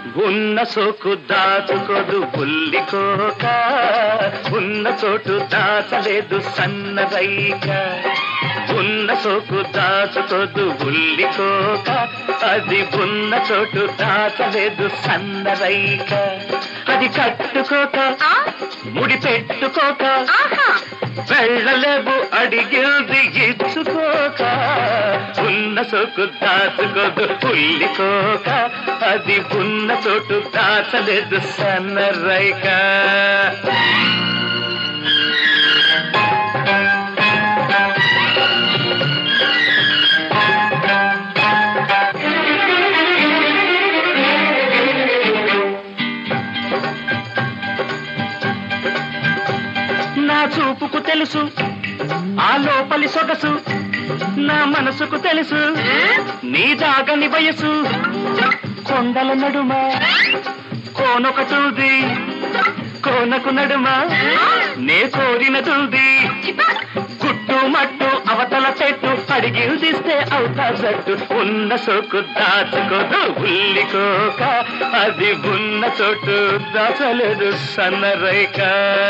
ఉన్న సోకు దాచుకోదు బుల్లికోక ఉన్న చోటు దాచలేదు సన్నరైక ఉన్న సోకు దాచుకోదు బుల్లికోక అది ఉన్న చోటు దాచలేదు సన్నరైక అది కట్టుకోక ఆ, ముడి పెట్టుకోక ఆహా వెళ్ళలేవు అడిగింది ఇచ్చుకోక ఉన్న సోకు దాచుకోదు పుల్లికోక అది ఉన్న చోటు దాచలేదు సన్నరైక నా చూపుకు తెలుసు ఆ లోపలి సొగసు నా మనసుకు తెలుసు నీ దాగని వయసు కొండల నడుమ కోనొకటుంది కోనకు నడుమ నే కోరిన తుంది గుట్టు మట్టు అవతల పెట్టు అడిగిదిస్తే అవుతా జట్టు ఉన్న సోకు దాచుకోదు ఉల్లికోక అది ఉన్న చోటు దాచలేదు సన్నరైక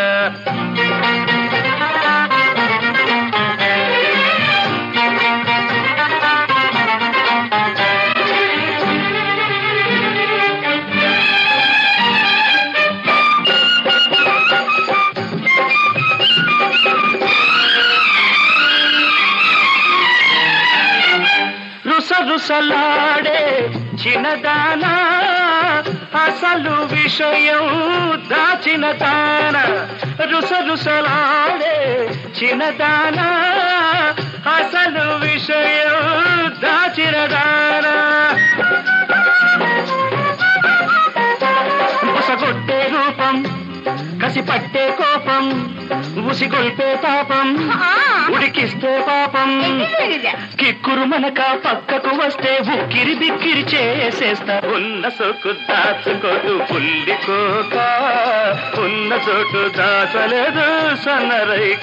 రుస రుసలాడే చిన్నదానా అసలు విషయం దాచిన దాన రుస రుసలాడే చిన్నదానా అసలు విషయం దాచిన దానా ఉసగొట్టే రూపం కసి పట్టే కోపం ఉసిగొల్పే పాపం ఆ. ఉడికిస్తే పాపం ఎగిరిపోయింది. కిక్కురు మనక పక్కకు వస్తే ఉక్కిరి బిక్కిరి చేసేస్తా ఉన్న సోకు దాచుకోదు పుల్లికోక ఉన్న చోటు దాచలేదు సన్నరైక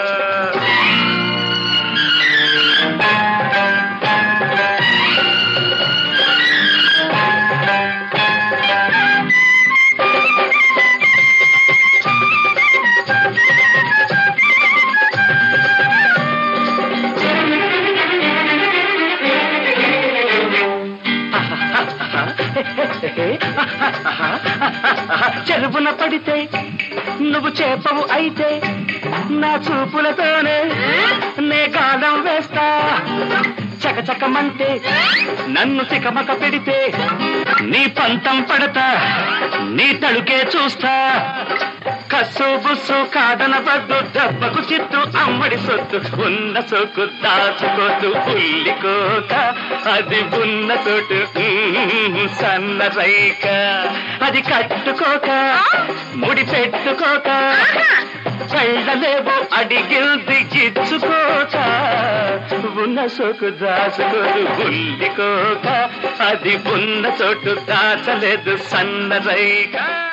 చెరుపున పడితే నువ్వు చేపవు అయితే నా చూపులతోనే నే గాలం వేస్తా చకచకమంటే నన్ను తికమక పెడితే నీ పంతం పడతా నీ తడుకే చూస్తా కస్సు బుస్సు కాదన పద్దు దెబ్బకు చిత్తు అమ్మడి సొత్తు ఉన్న సోకు దాచుకోదు ఉల్లికోక అది ఉన్న చోటు ఉమ్, సన్న రైక అది కట్టుకోక ముడి పెట్టుకోక వెళ్ళలేవు అడిగిల్ది ఇచ్చుకోక ఉన్న సోకు దాచుకోదు ఉల్లికోక అది ఉన్న చోటు దాచలేదు సన్న రైక